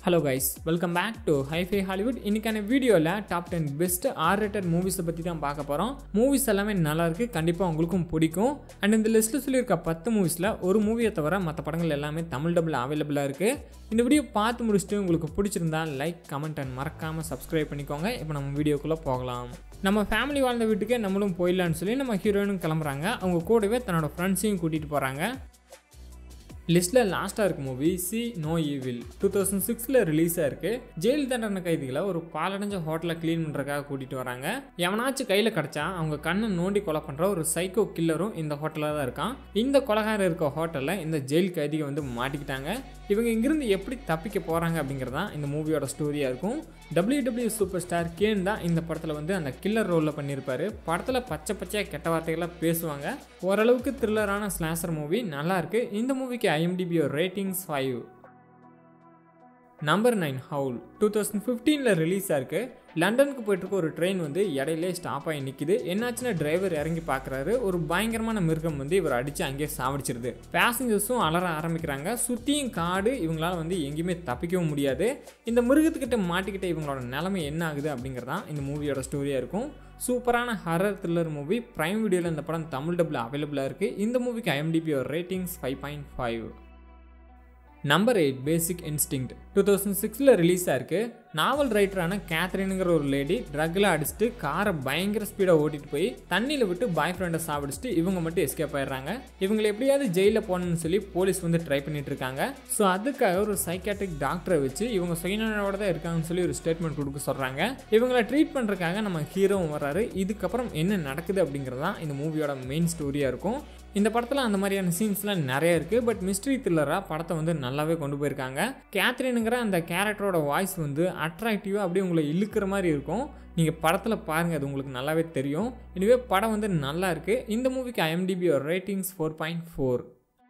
hello guys welcome back to hifi Hollywood இன்னைக்கான வீடியோவில் top ten best R rated மூவிஸை பற்றி தான் பார்க்க போகிறோம் மூவிஸ் எல்லாமே நல்லா இருக்கு கண்டிப்பாக உங்களுக்கும் பிடிக்கும் அண்ட் இந்த லிஸ்ட்டில் சொல்லியிருக்க பத்து மூவிஸில் ஒரு மூவியை தவிர மற்ற படங்கள் எல்லாமே தமிழ் டபுள் அவைலபிளாக இருக்குது இந்த வீடியோ பார்த்து முடிச்சுட்டு உங்களுக்கு பிடிச்சிருந்தா லைக் கமெண்ட் அண்ட் மறக்காமல் சப்ஸ்கிரைப் பண்ணிக்கோங்க இப்போ நம்ம வீடியோக்குள்ளே போகலாம் நம்ம ஃபேமிலி வாழ்ந்த வீட்டுக்கே நம்மளும் போயிடலான்னு சொல்லி நம்ம ஹீரோயினும் கிளம்புறாங்க அவங்க கூடவே தன்னோட ஃப்ரெண்ட்ஸையும் கூட்டிகிட்டு போகிறாங்க லிஸ்ட்டில் லாஸ்ட்டாக இருக்க movie See No Evil two thousand சிக்ஸில் ரிலீஸ் ஆயிருக்கு ஜெயில் தண்டனை கைதிகளை ஒரு பாலடைஞ்ச ஹோட்டலை க்ளீன் பண்ணுறதுக்காக கூட்டிகிட்டு வராங்க எவனாச்சும் கையில் கிடச்சா அவங்க கண்ணை நோண்டி கொலை பண்ணுற ஒரு சைக்கோ கில்லரும் இந்த ஹோட்டலில் தான் இருக்கான் இந்த கொலகாரம் இருக்க ஹோட்டலில் இந்த ஜெயில் கைதிகள் வந்து மாட்டிக்கிட்டாங்க இவங்க இங்கிருந்து எப்படி தப்பிக்க போகிறாங்க அப்படிங்கிறது தான் இந்த மூவியோட ஸ்டோரியாக இருக்கும் W W super star Kane தான் இந்த படத்தில் வந்து அந்த கில்லர் ரோலில் பண்ணியிருப்பாரு படத்தில் பச்சை பச்சையாக கெட்ட வார்த்தைகளாக பேசுவாங்க ஓரளவுக்கு த்ரில்லரான ஸ்லாஷர் மூவி நல்லா இருக்கு இந்த மூவிக்கு IMDb ratings five number nine Howl two thousand ஃபிஃப்டீனில் ரிலீஸ் ஆயிருக்கு லண்டனுக்கு போயிட்டுருக்க ஒரு ட்ரெயின் வந்து இடையிலே ஸ்டாப் ஆகி நிற்கிது என்னாச்சுன்னா டிரைவர் இறங்கி பார்க்குறாரு ஒரு பயங்கரமான மிருகம் வந்து இவர் அடித்து அங்கேயே சாவடிச்சிருது பேசஞ்சர்ஸும் அலற ஆரம்பிக்கிறாங்க சுற்றியும் காடு இவங்களால வந்து எங்கேயுமே தப்பிக்கவும் முடியாது இந்த மிருகத்துக்கிட்ட மாட்டிக்கிட்ட இவங்களோட நிலைமை என்ன ஆகுது அப்படிங்கிறதான் இந்த மூவியோட ஸ்டோரியாக இருக்கும் சூப்பரான ஹரர் த்ரில்லர் மூவி ப்ரைம் வீடியோவில் இந்த படம் தமிழ் டபுள் அவைலபிளாக இருக்குது இந்த மூவிக்கு IMDb ratings five point five number eight Basic Instinct two thousand சிக்ஸில் ரிலீஸ் ஆயிருக்கு நாவல் ரைட்டரான கேத்ரினுங்கிற ஒரு லேடி ட்ரக்கில் அடிச்சுட்டு காரை பயங்கர ஸ்பீடாக ஓட்டிட்டு போய் தண்ணியில் விட்டு பாய் ஃப்ரெண்டை சாப்பிடுச்சுட்டு இவங்க மட்டும் எஸ்கேப் ஆயிடுறாங்க இவங்களை எப்படியாவது ஜெயிலில் போகணும்னு சொல்லி போலீஸ் வந்து ட்ரை பண்ணிட்டு இருக்காங்க ஸோ அதுக்காக ஒரு சைக்காட்ரிக் டாக்டரை வச்சு இவங்க சுயநலோட தான் இருக்காங்கன்னு சொல்லி ஒரு ஸ்டேட்மெண்ட் கொடுக்க சொல்கிறாங்க இவங்களை ட்ரீட் பண்ணுறதுக்காக நம்ம ஹீரோவும் வர்றாரு இதுக்கப்புறம் என்ன நடக்குது அப்படிங்கிறது தான் இந்த மூவியோட மெயின் ஸ்டோரியாக இருக்கும் இந்த படத்தில் அந்த மாதிரியான சீன்ஸ்லாம் நிறைய இருக்குது பட் மிஸ்ட்ரி த்ரில்லராக படத்தை வந்து நல்லாவே கொண்டு போயிருக்காங்க கேத்ரினுங்கிற அந்த கேரக்டரோட வாய்ஸ் வந்து அட்ராக்டிவாக அப்படியே உங்களை இழுக்கிற மாதிரி இருக்கும் நீங்கள் படத்தில் பாருங்கள் அது உங்களுக்கு நல்லாவே தெரியும் இதுவே படம் வந்து நல்லா இருக்குது இந்த மூவிக்கு IMDb ratings four point four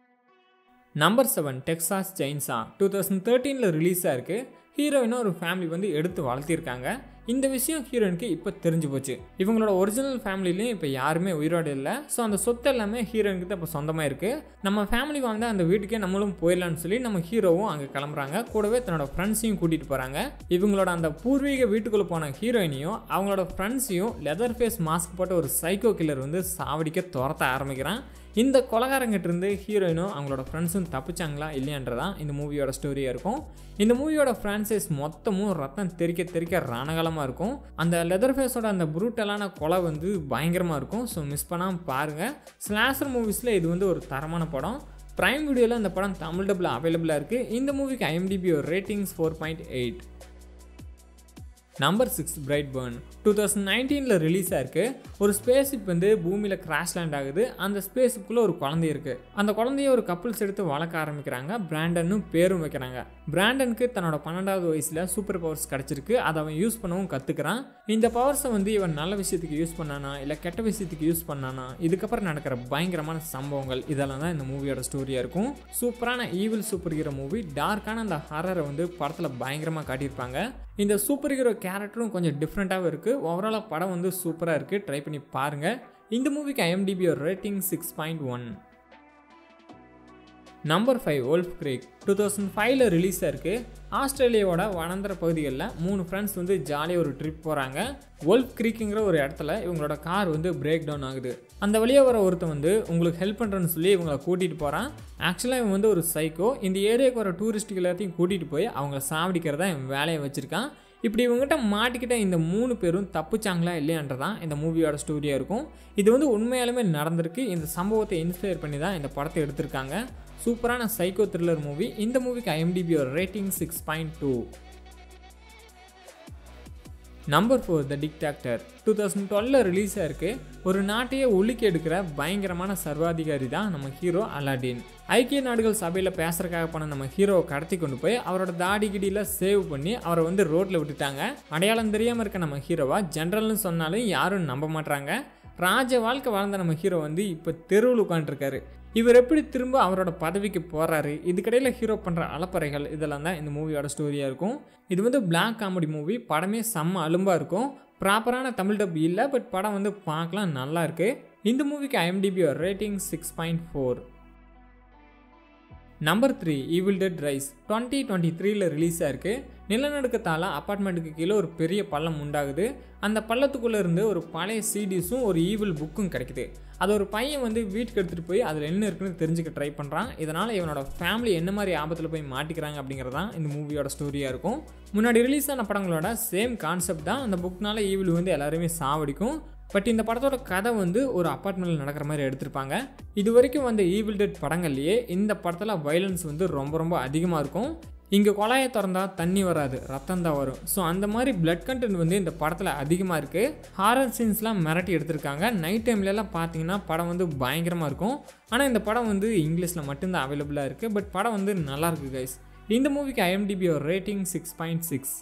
number seven Texas Chainsaw two thousand தேர்ட்டீனில் ரிலீஸ் ஆயிருக்கு ஹீரோயினும் ஒரு ஃபேமிலி வந்து எடுத்து வளர்த்திருக்காங்க இந்த விஷயம் ஹீரோயினுக்கு இப்போ தெரிஞ்சு போச்சு இவங்களோட ஒரிஜினல் ஃபேமிலிலையும் இப்போ யாருமே உயிரோடு இல்லை ஸோ அந்த சொத்து எல்லாமே ஹீரோயினுக்கு தான் இப்போ சொந்தமாக இருக்குது நம்ம ஃபேமிலி வாழ்ந்த அந்த வீட்டுக்கே நம்மளும் போயிடலான்னு சொல்லி நம்ம ஹீரோவும் அங்கே கிளம்புறாங்க கூடவே தன்னோட ஃப்ரெண்ட்ஸையும் கூட்டிகிட்டு போகிறாங்க இவங்களோட அந்த பூர்வீக வீட்டுக்குள்ளே போன ஹீரோயினையும் அவங்களோட ஃப்ரெண்ட்ஸையும் லெதர் ஃபேஸ் மாஸ்க் போட்ட ஒரு சைக்கோ கில்லர் வந்து சாவடிக்க துரத்த ஆரம்பிக்கிறான் இந்த கொலகாரங்கிட்ட இருந்து ஹீரோயினும் அவங்களோட ஃப்ரெண்ட்ஸும் தப்பிச்சாங்களா இல்லையான்றதான் இந்த மூவியோட ஸ்டோரியாக இருக்கும் இந்த மூவியோட ஃப்ரான்சைஸ் மொத்தமும் ரத்தம் தெறிக்க தெறிக்க ரணகலமாக இருக்கும் அந்த லெதர் ஃபேஸோட அந்த புரூட்டலான கொலை வந்து பயங்கரமாக இருக்கும் ஸோ மிஸ் பண்ணாமல் பாருங்கள் ஸ்லாஷர் மூவிஸில் இது வந்து ஒரு தரமான படம் ப்ரைம் வீடியோவில் இந்த படம் தமிழ் டபுள் அவைலபிளாக இருக்குது இந்த மூவிக்கு ஐஎம்டிபி ஒரு ratings four point eight number six Brightburn two thousand நைன்டீனில் ரிலீஸ் ஆயிருக்கு ஒரு ஸ்பேஸ்ஷிப் வந்து பூமியில் கிராஷ் லேண்ட் ஆகுது அந்த ஸ்பேஸ்ஷிப்புக்குள்ளே ஒரு குழந்தை இருக்குது அந்த குழந்தைய ஒரு கப்புள்ஸ் எடுத்து வளர்க்க ஆரம்பிக்கிறாங்க பிராண்டன்னு பேரும் வைக்கிறாங்க பிராண்டனுக்கு தன்னோட பன்னெண்டாவது வயசில் சூப்பர் பவர்ஸ் கிடச்சிருக்கு அதை அவன் யூஸ் பண்ணவும் கற்றுக்கிறான் இந்த பவர்ஸை வந்து இவன் நல்ல விஷயத்துக்கு யூஸ் பண்ணானா இல்லை கெட்ட விஷயத்துக்கு யூஸ் பண்ணானா இதுக்கப்புறம் நடக்கிற பயங்கரமான சம்பவங்கள் இதெல்லாம் தான் இந்த மூவியோட ஸ்டோரியாக இருக்கும் சூப்பரான ஈவில் சூப்பர் ஹீரோ மூவி டார்க்கான அந்த ஹரரை வந்து படத்தில் பயங்கரமாக காட்டியிருப்பாங்க இந்த சூப்பர் ஹீரோ கேரக்டரும் கொஞ்சம் டிஃப்ரெண்ட்டாகவும் இருக்குது ஓவராலாக படம் வந்து சூப்பராக இருக்குது ட்ரை பண்ணி பாருங்கள் இந்த மூவிக்கு IMDb rating six point one number five Wolf Creek two thousand ஃபைவ்ல ரிலீஸ் ஆயிருக்கு ஆஸ்திரேலியாவோட வனந்தர பகுதிகளில் மூணு ஃப்ரெண்ட்ஸ் வந்து ஜாலியாக ஒரு ட்ரிப் போகிறாங்க ஓல்ஃப் கிரீக்குங்கிற ஒரு இடத்துல இவங்களோட கார் வந்து பிரேக் டவுன் ஆகுது அந்த வழியாக வர ஒருத்தன் வந்து உங்களுக்கு ஹெல்ப் பண்ணுறேன்னு சொல்லி இவங்களை கூட்டிகிட்டு போகிறான் ஆக்சுவலாக இவன் வந்து ஒரு சைக்கோ இந்த ஏரியாவுக்கு வர டூரிஸ்ட்டுகள் எல்லாத்தையும் கூட்டிகிட்டு போய் அவங்கள சாவடிக்கிறதா இவன் வேலையை வச்சுருக்கான் இப்படி இவங்ககிட்ட மாட்டிக்கிட்ட இந்த மூணு பேரும் தப்பிச்சாங்களா இல்லையான்றதான் இந்த மூவியோட ஸ்டோரியாக இருக்கும் இது வந்து உண்மையாலுமே நடந்திருக்கு இந்த சம்பவத்தை இன்ஸ்பயர் பண்ணி தான் இந்த படத்தை எடுத்திருக்காங்க சூப்பரான சைக்கோ த்ரில்லர் மூவி இந்த மூவிக்கு ஐஎம்டிபியோட rating six point two number four the Dictator two thousand டுவெல்ல ரிலீஸ் ஆயிருக்கு ஒரு நாட்டையே ஒழுக்கி எடுக்கிற பயங்கரமான சர்வாதிகாரி தான் நம்ம ஹீரோ அலாடின் ஐக்கிய நாடுகள் சபையில் பேசுறதுக்காக போன நம்ம ஹீரோவை கடத்தி கொண்டு போய் அவரோட தாடி கிடியில் சேவ் பண்ணி அவரை வந்து ரோட்டில் விட்டுட்டாங்க அடையாளம் தெரியாமல் இருக்க நம்ம ஹீரோவா ஜென்ரல்னு சொன்னாலும் யாரும் நம்ப மாட்டாங்க ராஜ வாழ்க்கை வாழ்ந்த நம்ம ஹீரோ வந்து இப்போ தெருவில் உட்காந்துருக்காரு இவர் எப்படி திரும்ப அவரோட பதவிக்கு போகிறாரு இதுக்கடையில் ஹீரோ பண்ணுற அலப்பறைகள் இதெல்லாம் தான் இந்த மூவியோட ஸ்டோரியாக இருக்கும் இது வந்து பிளாக் காமெடி மூவி படமே செம்ம அலும்பாக இருக்கும் ப்ராப்பரான தமிழ் டப் இல்லை பட் படம் வந்து பார்க்கலாம் நல்லா இருக்குது இந்த மூவிக்கு IMDb rating six point four number three Evil Dead Rise twenty twenty த்ரீல ரிலீஸ் ஆயிருக்கு நிலநடுக்கத்தால் அப்பார்ட்மெண்ட்டுக்கு கீழே ஒரு பெரிய பள்ளம் உண்டாகுது அந்த பள்ளத்துக்குள்ளே இருந்து ஒரு பழைய சீடிஸும் ஒரு ஈவில் புக்கும் கிடைக்குது அது ஒரு பையன் வந்து வீட்டுக்கு எடுத்துகிட்டு போய் அதில் என்ன இருக்குன்னு தெரிஞ்சுக்க ட்ரை பண்ணுறான் இதனால் இவனோட ஃபேமிலி என்ன மாதிரி ஆபத்தில் போய் மாட்டிக்கிறாங்க அப்படிங்கிறதான் இந்த மூவியோட ஸ்டோரியாக இருக்கும் முன்னாடி ரிலீஸ் ஆன படங்களோட சேம் கான்செப்ட் தான் அந்த புக்னால ஈவில் வந்து எல்லாருமே சாவடிக்கும் பட் இந்த படத்தோட கதை வந்து ஒரு அப்பார்ட்மெண்ட்டில் நடக்கிற மாதிரி எடுத்திருப்பாங்க இது வரைக்கும் வந்த ஈவில் டெட் படங்கள்லேயே இந்த படத்தில் வைலன்ஸ் வந்து ரொம்ப ரொம்ப அதிகமாக இருக்கும் இங்கே குழாயை திறந்தா தண்ணி வராது ரத்தம் தான் வரும் ஸோ அந்த மாதிரி பிளட் கண்டென்ட் வந்து இந்த படத்தில் அதிகமாக இருக்குது ஹாரர் சீன்ஸ்லாம் மிரட்டி எடுத்திருக்காங்க நைட் டைம்லலாம் பார்த்தீங்கன்னா படம் வந்து பயங்கரமாக இருக்கும் ஆனால் இந்த படம் வந்து இங்கிலீஷில் மட்டும்தான் அவைலபிளாக இருக்குது பட் படம் வந்து நல்லா இருக்கு கைஸ் இந்த மூவிக்கு ஐஎம்டிபி ஒரு rating six point six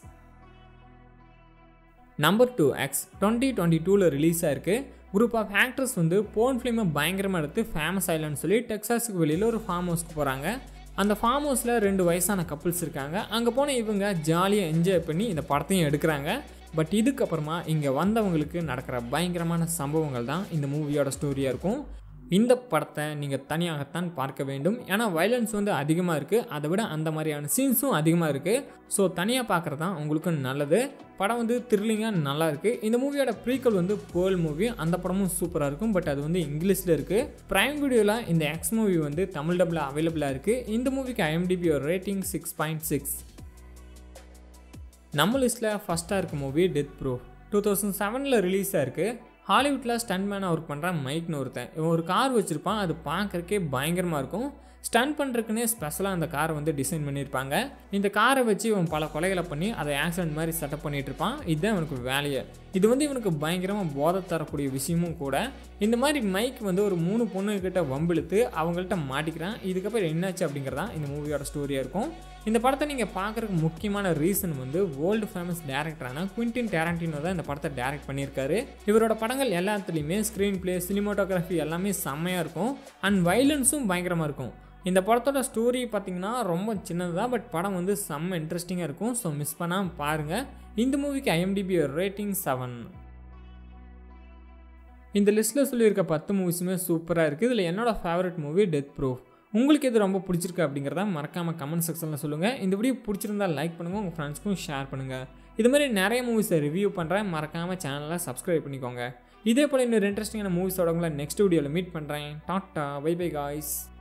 number two X twenty twenty டூவில் ரிலீஸ் ஆயிருக்கு குரூப் ஆஃப் ஆக்டர்ஸ் வந்து போன் ஃபிலிமை பயங்கரமாக எடுத்து ஃபேமஸ் ஆயிலன்னு சொல்லி டெக்ஸாஸுக்கு வெளியில் ஒரு ஃபார்ம் ஹவுஸ்க்கு போகிறாங்க அந்த ஃபார்ம் ஹவுஸில் ரெண்டு வயசான கப்புள்ஸ் இருக்காங்க அங்கே போன இவங்க ஜாலியாக என்ஜாய் பண்ணி இந்த படத்தையும் எடுக்கிறாங்க பட் இதுக்கப்புறமா இங்கே வந்தவங்களுக்கு நடக்கிற பயங்கரமான சம்பவங்கள் தான் இந்த மூவியோட ஸ்டோரியாக இருக்கும் இந்த படத்தை நீங்கள் தனியாகத்தான் பார்க்க வேண்டும் ஏன்னா வைலன்ஸ் வந்து அதிகமாக இருக்குது அதை விட அந்த மாதிரியான சீன்ஸும் அதிகமாக இருக்குது ஸோ தனியாக பார்க்குறது தான் உங்களுக்கு நல்லது படம் வந்து த்ரில்லிங்காக நல்லா இருக்குது இந்த மூவியோட ப்ரீக்கல் வந்து பேர்ல் மூவி அந்த படமும் சூப்பராக இருக்கும் பட் அது வந்து இங்கிலீஷில் இருக்குது ப்ரைம் வீடியோவில் இந்த எக்ஸ் மூவி வந்து தமிழ் டப்பில் அவைலபிளாக இருக்குது இந்த மூவிக்கு ஐஎம்டிபி ஒரு ரேட்டிங் சிக்ஸ் பாயிண்ட் சிக்ஸ் நம்ம லிஸ்ட்டில் ஃபஸ்ட்டாக இருக்க movie Death Proof two thousand செவனில் ரிலீஸ் ஆயிருக்கு ஹாலிவுட்டில் ஸ்டண்ட் மேனாக ஒர்க் பண்ணுறான் மைக்னு ஒருத்தன் இவன் ஒரு கார் வச்சுருப்பான் அது பார்க்குறக்கே பயங்கரமாக இருக்கும் ஸ்டன் பண்ணுறதுக்குன்னே ஸ்பெஷலாக அந்த காரை வந்து டிசைன் பண்ணியிருப்பாங்க இந்த காரை வச்சு இவன் பல கொலைகளை பண்ணி அதை ஆக்சிடென்ட் மாதிரி செட்டப் பண்ணிட்டு இருப்பான் இதுதான் இவனுக்கு வேலையை இது வந்து இவனுக்கு பயங்கரமாக போதை தரக்கூடிய விஷயமும் கூட இந்த மாதிரி மைக் வந்து ஒரு மூணு பொண்ணுக்கிட்ட வம்பிழுத்து அவங்கள்ட்ட மாட்டிக்கிறான் இதுக்கப்புறம் என்னாச்சு அப்படிங்கிறதான் இந்த மூவியோட ஸ்டோரியாக இருக்கும் இந்த படத்தை நீங்கள் பார்க்குறதுக்கு முக்கியமான ரீசன் வந்து வேர்ல்டு ஃபேமஸ் டேரக்டரான குவிண்டின் டேரண்டினோ தான் இந்த படத்தை டேரக்ட் பண்ணியிருக்காரு இவரோட படங்கள் எல்லாத்துலேயுமே ஸ்க்ரீன் பிளே சினிமோட்டோகிராஃபி எல்லாமே செம்மையாக இருக்கும் அண்ட் வைலன்ஸும் பயங்கரமாக இருக்கும் இந்த படத்தோட ஸ்டோரி பார்த்தீங்கன்னா ரொம்ப சின்னது தான் பட் படம் வந்து செம்ம இன்ட்ரெஸ்டிங்காக இருக்கும் ஸோ மிஸ் பண்ணாமல் பாருங்கள் இந்த மூவிக்கு ஐஎம்டிபி ரேட்டிங் செவன் இந்த லிஸ்ட்டில் சொல்லியிருக்க பத்து மூவிஸுமே சூப்பராக இருக்குது இதில் என்னோட ஃபேவரட் மூவி டெத் ப்ரூஃப் உங்களுக்கு எது ரொம்ப பிடிச்சிருக்கு அப்படிங்கிறத மறக்காமல் கமெண்ட் செக்ஷனில் சொல்லுங்கள் இந்த வீடியோ பிடிச்சிருந்தா லைக் பண்ணுங்கள் உங்கள் ஃப்ரெண்ட்ஸ்க்கும் ஷேர் பண்ணுங்கள் இது மாதிரி நிறைய மூவிஸை ரிவ்யூ பண்ணுறேன் மறக்காமல் சேனலை சப்ஸ்கிரைப் பண்ணிக்கோங்க இதே போல் இன்னொரு இன்ட்ரெஸ்டிங்கான மூவிஸோட உங்களை நெக்ஸ்ட் வீடியோவில் மீட் பண்ணுறேன் டாட்டா பை பை காய்ஸ்